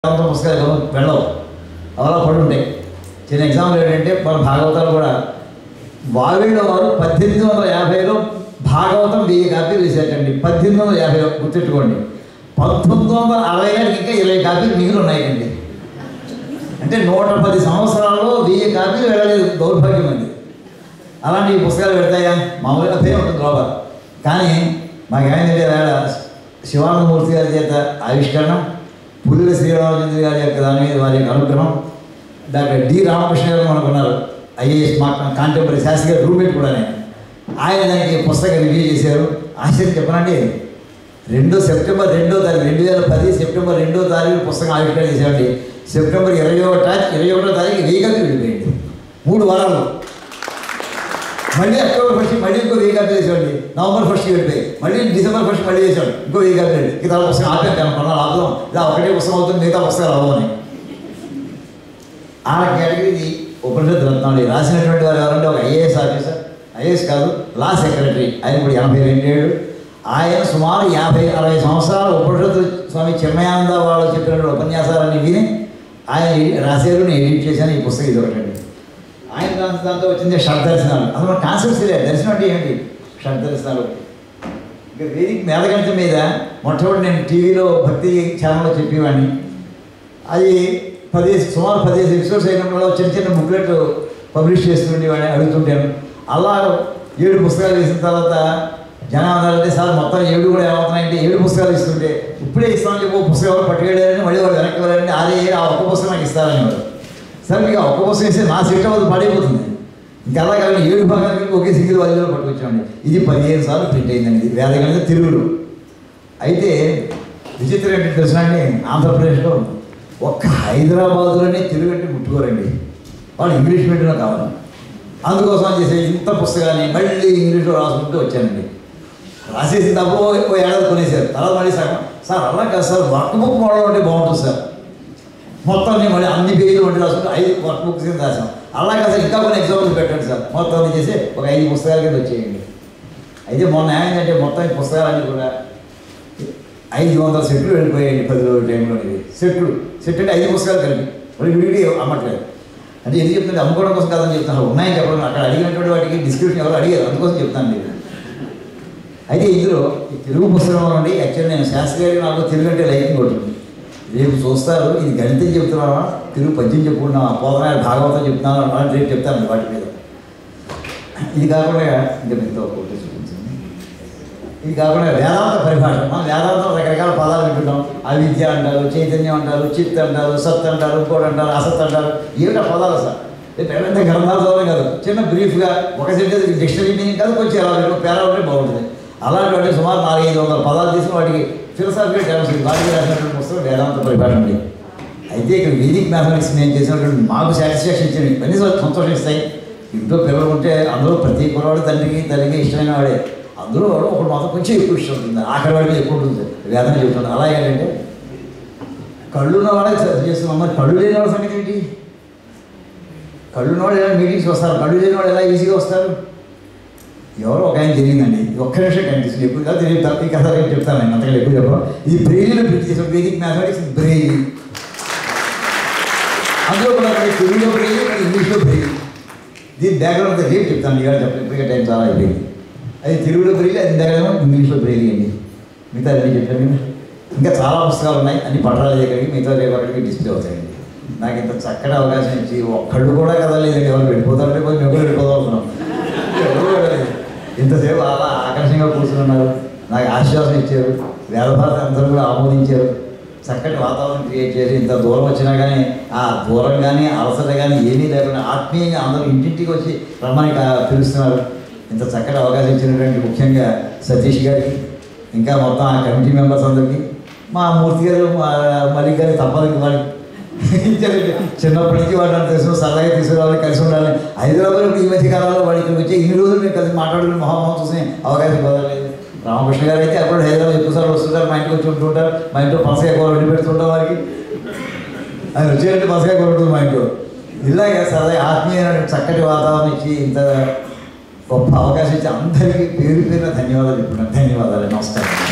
వేదాంత పుస్తకాలు వెళ్ళవు అలా పడి ఉంటాయి చిన్న ఎగ్జాంపుల్ ఏంటంటే మన భాగవతాలు కూడా వావిళ్ళ వారు పద్దెనిమిది వందల యాభైలో భాగవతం వెయ్యి కాపీలు వేసారండి పద్దెనిమిది వందల యాభై గుర్తెట్టుకోండి పంతొమ్మిది వందల అరవై గారికి ఇంకా ఇరవై కాపీలు మిగిలి ఉన్నాయండి అంటే నూట పది సంవత్సరాల్లో వెయ్యి కాపీలు వెళ్ళలేదు దౌర్భాగ్యం అండి అలాంటి పుస్తకాలు పెడతాయా మామూలుగా పేరు ఉంటుంది లోపల కానీ మాకేమైందంటే వేళ శివానందమూర్తి గారి చేత ఆవిష్కరణ పుల్లెల శ్రీరామచంద్ర గారి యొక్క దాని మీద వారి యొక్క అనుగ్రహం డాక్టర్ డి రామకృష్ణ గారు మనకున్నారు ఐఏఎస్ మా కాంటెంపరీ శాస్త్రి గారు రూమ్మేట్ కూడా ఆయన ఆయన దానికి పుస్తకం రివ్యూ చేశారు ఆశ్చర్యం చెప్పనండి రెండో సెప్టెంబర్ రెండో తారీఖు రెండు వేల పది సెప్టెంబర్ రెండో తారీఖు పుస్తకం ఆవిష్కరణ చేశామండి సెప్టెంబర్ ఇరవై ఒకటో ఇరవై ఒకటో తారీఖు వెయ్యి కలిపి వెళ్ళిపోయింది మూడు వారాలు మళ్ళీ అక్టోబర్ ఫస్ట్ మళ్ళీ ఇంకో వెయ్యి కాపీ చేసేవాడి నవంబర్ ఫస్ట్ వెళ్ళిపోయి మళ్ళీ డిసెంబర్ ఫస్ట్ మళ్ళీ చేసాడు ఇంకో వెయ్యి కాపీ ఇక పుస్తకం ఆపాం కానీ కొన్నాళ్ళు ఆపుదాం ఇలా ఒకటే పుస్తకం అవుతుంది మిగతా పుస్తకాలు అవ్వని ఆ కేటగిరీ ఉపనిషత్తు రత్నాలు రాసినటువంటి వారు ఎవరంటే ఒక ఐఏఎస్ ఆఫీసర్ ఐఏఎస్ కాదు లా సెక్రటరీ ఆయన ఇప్పుడు ఎనభై రెండేళ్ళు ఆయన సుమారు యాభై అరవై సంవత్సరాలు ఉపనిషత్తు స్వామి చిన్మయానంద వాళ్ళు చెప్పినటువంటి ఉపన్యాసాలన్నీ విని ఆయన ఎడి- రాశారు నేను ఎడిట్ చేశాను ఈ పుస్తకం ఇది ఒకటండి ఆయన దాంతో దాంతో వచ్చింది షడ్దర్శనాలు అసలు మన కాన్సెప్ట్స్ లేదు దర్శనం అంటే ఏంటి షడ్దర్శనాలు ఇక వేదిక మేధగణితం మీద మొట్టమొదటి నేను టీవీలో భక్తి ఛానల్లో చెప్పేవాడిని అది పదిహేను సుమారు పదిహేను ఎపిసోడ్స్ అయినప్పుడు చిన్న చిన్న బుక్లెట్ పబ్లిష్ చేస్తుండేవాడిని అడుగుతుంటాను అలా ఏడు పుస్తకాలు వేసిన తర్వాత జనం అన్నారంటే సార్ మొత్తం ఏడు కూడా ఏమవుతున్నాయంటే ఏడు పుస్తకాలు ఇస్తుంటే ఇప్పుడే ఇస్తామని చెప్పి ఓ పుస్తకం ఎవరు పట్టుకెళ్ళారని మళ్ళీ వాళ్ళు వెనక్కి వెళ్ళారంటే అదే ఆ ఒక్క పుస్తకం నాకు ఇస్తారని వారు సరే మీకు ఆ ఒక్క పుస్తకం ఇస్తే నా సీట్ అవ్వదు పడిపోతుంది ఇంకా అలా కాదు ఏడు భాగానికి ఒకే సింగిల్ వాల్యూలో పట్టుకొచ్చామండి ఇది పదిహేను సార్లు ప్రింట్ అయిందండి ఇది వేదగణిత తెలుగులో అయితే విచిత్రం ఏంటంటే తెలుసా అండి ఆంధ్రప్రదేశ్లో ఒక్క హైదరాబాద్లోనే తెలుగు అంటే ముట్టుకోరండి వాళ్ళు ఇంగ్లీష్ మీడియంలో కావాలి అందుకోసం చేసే ఇంత పుస్తకాన్ని మళ్ళీ ఇంగ్లీష్లో రాసుకుంటూ వచ్చానండి రాసేసి తప్ప ఓ ఏడాది కొనేసారు తర్వాత మళ్ళీ సగం సార్ అలా కాదు సార్ వర్క్ బుక్ మోడల్ అంటే బాగుంటుంది సార్ మొత్తం నేను మళ్ళీ అన్ని పేజీలు వంటి రాసుకుంటూ ఐదు వర్క్ బుక్స్ కింద రాసాం అలా కాదు సార్ ఇంకా కొన్ని ఎగ్జాంపుల్స్ పెట్టండి సార్ మొత్తం అన్ని చేసి ఒక ఐదు పుస్తకాల కింద వచ్చేయండి అయితే మొన్న ఏమైందంటే మొత్తం ఈ పుస్తకాలన్నీ కూడా ఐదు వందల సెట్లు వెళ్ళిపోయాయండి పది రోజుల టైంలో ఇది సెట్లు సెట్ అంటే ఐదు పుస్తకాలు కలిపి మరి విడిగి అమ్మట్లేదు అంటే ఎందుకు చెప్తుంటే అమ్ముకోవడం కోసం కాదని చెప్తాను ఉన్నాయని చెప్పడం అక్కడ అడిగినటువంటి వాటికి డిస్క్రిప్షన్ ఎవరు అడిగారు అందుకోసం చెప్తాను నేను అయితే ఇందులో ఈ తెలుగు పుస్తకం నుండి యాక్చువల్లీ నేను శాస్త్రి గారికి నాకు తెలుగు అంటే లైకింగ్ కొట్టింది రేపు చూస్తారు ఇది గణితం చెప్తున్నావా తెలుగు పద్యం చెప్పుకున్నావా పోతనాయ భాగవతం చెప్తున్నావా అని రేపు చెప్తాను వాటి మీద ఇది కాకుండా ఇంకా మిగతా ఒకటి చూపించండి ఇది కాకుండా వేదాంత పరిభాష మనం వేదాంతం రకరకాల పదాలు వింటున్నాం అవిద్య అంటారు చైతన్యం అంటారు చిత్ అంటారు సత్ అంటారు ఇంకోటి అంటారు అసత్ అంటారు ఏమిటా పదాలు సార్ ఇది పెద్ద పెద్ద గ్రంథాలు చదవడం కాదు చిన్న బ్రీఫ్గా ఒక సెంటెన్స్ డిక్షనరీ మీనింగ్ కాదు కొంచెం ఎలా పెట్టు పేరా ఉంటే బాగుంటుంది అలాంటి వాటికి సుమారు నాలుగైదు వందల పదాలు తీసిన వాటికి ఫిలసాఫికల్ టర్మ్స్ వాటికి రాసినటువంటి పుస్తకం వేదాంత పరిభాష అండి అయితే ఇక్కడ వేదిక్ మ్యాథమెటిక్స్ మేము చేసినటువంటి మాకు సాటిస్ఫాక్షన్ ఇచ్చింది ఇవన్నీ సంతోషం ఇస్తాయి ఇంట్లో పిల్లలు ఉంటే అందులో ప్రతి కురవాడు తండ్రికి తల్లికి ఇష్టమైన వాడే అందులో ఒకడు మాత్రం కొంచెం ఎక్కువ ఇష్టం ఉంటుంది ఆఖరి వాడికి ఎక్కువ ఉంటుంది వేదన చెబుతుంది అలా ఏంటంటే కళ్ళు ఉన్న వాళ్ళే చేస్తున్నాం మరి కళ్ళు లేని వాళ్ళ సంగతి ఏంటి కళ్ళు ఉన్న వాళ్ళు ఎలా మీటింగ్స్కి వస్తారు కళ్ళు లేని వాళ్ళు ఎలా ఈజీగా వస్తారు ఎవరో ఒక ఆయన జరిగిందండి ఒక్క నిమిషం కనిపిస్తుంది ఎక్కువ కాదు తెలియదు తప్ప ఈ కథ రేపు చెప్తాను నేను అంతగా ఎక్కువ చెప్పను ఇది బ్రెయిన్లో ప్రింట్ చేసాం వేదిక్ మ్యాథమెటిక్స్ బ్రెయిన్ అందులో కూడా మనకి తెలుగులో బ్రెయిన్ మనకి ఇంగ్లీష్లో బ్రెయిన్ దీని బ్యాక్గ్రౌండ్ అంతా రేపు చెప్తాను ఇవాళ చెప్పండి ఇప్పటికే టైం చాలా అయిపోయింది అది తెలుగులో బ్రెయిన్ అది దగ్గర ఇంగ్లీష్లో బ్రెయిన్ అండి మిగతా అన్నీ చెప్పాను కదా. ఇంకా చాలా పుస్తకాలు ఉన్నాయి అన్ని పట్టరాలు దగ్గరికి మిగతా రేపు అక్కడికి డిస్ప్లే అవుతాయండి నాకు ఇంత చక్కటి అవకాశం ఇచ్చి ఒక్కళ్ళు కూడా కదలేదండి ఎవరు వెళ్ళిపోతారంటే కొంచెం ఎవరు వెళ్ళిపోతాం అనుకున్నాం ఎవరు వెళ్ళలేదు. ఇంతసేపు అలా ఆకర్షణగా కూర్చున్నారు నాకు ఆశ్వాసం ఇచ్చారు వేదభారత అందరూ కూడా ఆమోదించారు చక్కటి వాతావరణం క్రియేట్ చేసి ఇంత దూరం వచ్చినా కానీ ఆ దూరం కానీ అలసట కానీ ఏమీ లేకుండా ఆత్మీయంగా అందరూ ఇంటింటికి వచ్చి రమ్మని కా- పిలుస్తున్నారు ఇంత చక్కటి అవకాశం ఇచ్చినటువంటి ముఖ్యంగా సతీష్ గారికి ఇంకా మొత్తం ఆ కమిటీ మెంబర్స్ అందరికీ మా మూర్తి గారు మా మలిక్ గారికి తప్పదు వాళ్ళకి చిన్నప్పటి నుంచి వాడు నన్ను తెలుసు సరదాగా తీసుకురావాలి కలిసి ఉండాలి హైదరాబాద్ ఇప్పుడు ఈ మధ్య కాలంలో వాడు ఇక్కడికి వచ్చి ఇన్ని రోజులు మేము కలిసి మాట్లాడుకుని మొహమ్మద్ చూసి అవకాశం కుదరలేదు రామకృష్ణ గారు అయితే అప్పుడు హైదరాబాద్ ఎక్కువసార్లు వస్తుంటారు మా ఇంటికి వచ్చి ఉంటుంటారు మా ఇంట్లో పసగా కూర వండి పెడుతుంటాం వారికి ఆయన వచ్చేటట్టు పసగా కూర ఉంటుంది మా ఇంట్లో ఇలాగే సరదా ఆత్మీయమైన చక్కటి వాతావరణం ఇచ్చి ఇంత గొప్ప అవకాశం ఇచ్చి అందరికీ పేరు పేరున ధన్యవాదాలు చెప్తున్నాను ధన్యవాదాలు నమస్కారం